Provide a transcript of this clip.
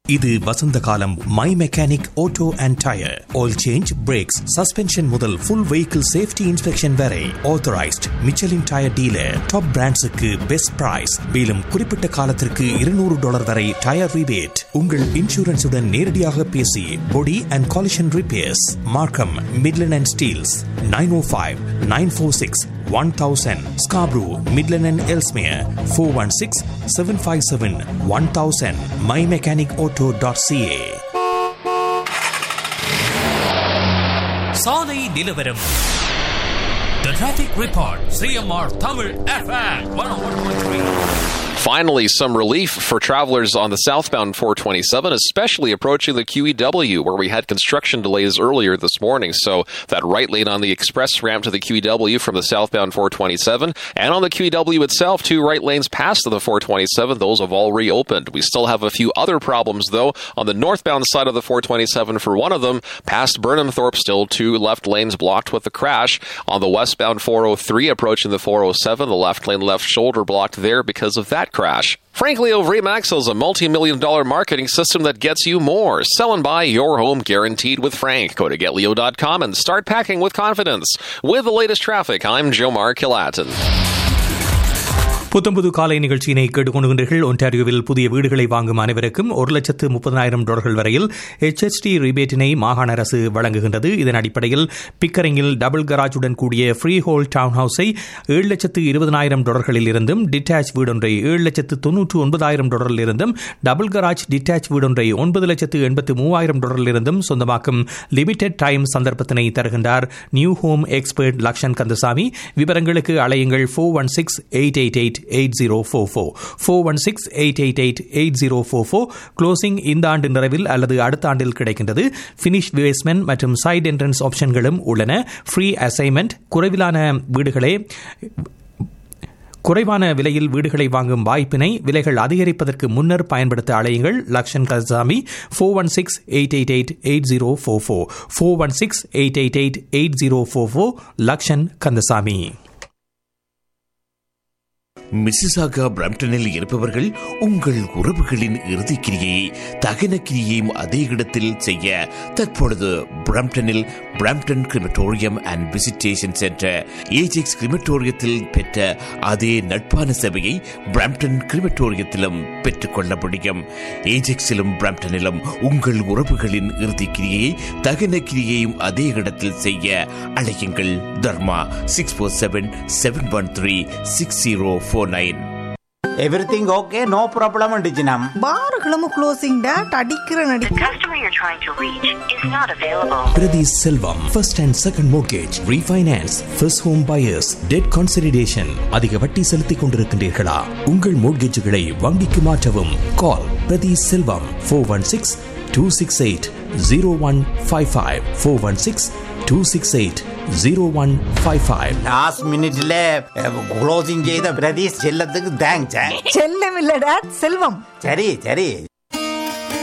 இது வசந்த காலம் my mechanic auto and tyre oil change brakes suspension முதல் ஃபுல் வெஹிக்கிள் சேஃப்டி இன்ஸ்பெக்ஷன் வரை authorised Michelin tyre dealer top பிராண்ட்ஸுக்கு பெஸ்ட் பிரைஸ் மேலும் குறிப்பிட்ட காலத்திற்கு இருநூறு டாலர் வரை டயர் ரிபேட் உங்கள் இன்சூரன்ஸுடன் நேரடியாக பேசி body and collision repairs Markham Midland and Steeles nine oh five nine four six one thousand Scarborough Midland and Ellesmere four one six seven five seven one thousand my mechanic auto dot CA சாலை நிலவரம் The Traffic Report CMR Tamil FM 101.3 Finally, some relief for travelers on the southbound 427, especially approaching the QEW, where we had construction delays earlier this morning. So, that right lane on the express ramp to the QEW from the southbound 427, and on the QEW itself, two right lanes past the 427, those have all reopened. We still have a few other problems, though, on the northbound side of the 427 for one of them, past Burnhamthorpe, still two left lanes blocked with the crash. On the westbound 403, approaching the 407, the left lane left shoulder blocked there because of that crash. Frankly, Remax is a multi-million dollar marketing system that gets you more. Sell and buy your home guaranteed with Frank. Go to getleo.com and start packing with confidence. With the latest traffic, I'm Jomar Kilatin. புத்தம்புது காலை நிகழ்ச்சியினை கேட்டுக்கொண்டுகின்றீர்கள் ஒன்டாரியோவில் புதிய வீடுகளை வாங்கும் அனைவருக்கும் ஒரு லட்சத்து முப்பதாயிரம் டாலர்கள் வரையில் HST ரிபேட்டினை மாகாண அரசு வழங்குகின்றது இதன் அடிப்படையில் பிக்கரிங்கில் டபுள் கராஜுடன் கூடிய ஃப்ரீ ஹோல் டவுன் ஹவுஸை ஏழு லட்சத்து இருபதனாயிரம் டாலர்களில் இருந்தும் டிட்டாச் வீடொன்றை ஏழு லட்சத்து தொன்னூற்று ஒன்பதாயிரம் டாலரில் இருந்தும் டபுள் கராஜ் டிட்டாச் வீடொன்றை ஒன்பது லட்சத்து எண்பத்து மூவாயிரம் டாலரில் இருந்தும் சொந்தமாக்கும் லிமிடெட் டைம் சந்தர்ப்பத்தினை தருகின்றார் new home expert Lakshan Kandasamy விவரங்களுக்கு அலையுங்கள் four one six eight eight eight eight zero four four four one six eight eight eight eight zero four four closing இந்த ஆண்டு நிறைவில் அல்லது அடுத்த ஆண்டில் கிடைக்கின்றது ஃபினிஷ் பேஸ்மெண்ட் மற்றும் சைட் என்ட்ரன்ஸ் ஆப்ஷன்களும் உள்ளன ஃப்ரீ அசைன்மெண்ட் குறைவிலான வீடுகளே குறைவான விலையில் வீடுகளை வாங்கும் வாய்ப்பினை விலைகள் அதிகரிப்பதற்கு முன்னர் பயன்படுத்த அழையுங்கள் Lakshan Kasami four one six eight eight eight eight zero four four four one six eight eight eight eight zero four four Lakshan Kandasamy Mississauga பிரம்டனில் இருப்பவர்கள் உங்கள் உறவுகளின் இறுதிக்கிரியை தகன கிரியையும் அதே இடத்தில் செய்ய தற்பொழுது பிரம்டனில் Brampton crematorium and visitation centre Ajax கிரிமட்டோரியத்தில் பெற்ற அதே நட்பான சேவையை பிரம்டன் கிரிமட்டோரியத்திலும் பெற்றுக்கொள்ள முடியும் ஏஜெக்ஸிலும் பிரம்டனிலும் உங்கள் உறவுகளின் இறுதிக்கிரியை தகன கிரியையும் அதே இடத்தில் செய்ய அழையுங்கள் Dharma six four seven seven one three six zero four nine everything okay no problem டிஜினம் பாருகளும் க்ளோசிங் டேட் அடிக்கிற The நடிக்க customer you're trying to reach is not available. Prathi Selvam first and second mortgage refinance first home buyers debt consolidation அதிக வட்டி செலுத்திக் கொண்டிருக்கின்றீர்களா உங்கள் மோர்கேஜுகளை வங்கிக்கு மாற்றவும் call Prathi Selvam four one six two six eight zero one five five four one six two six eight zero one five five last மினிட்ல closing செய்த பிரதீஷ் செல்லத்துக்கு thanks செல்லம் இல்ல டேட் செல்வம் சரி சரி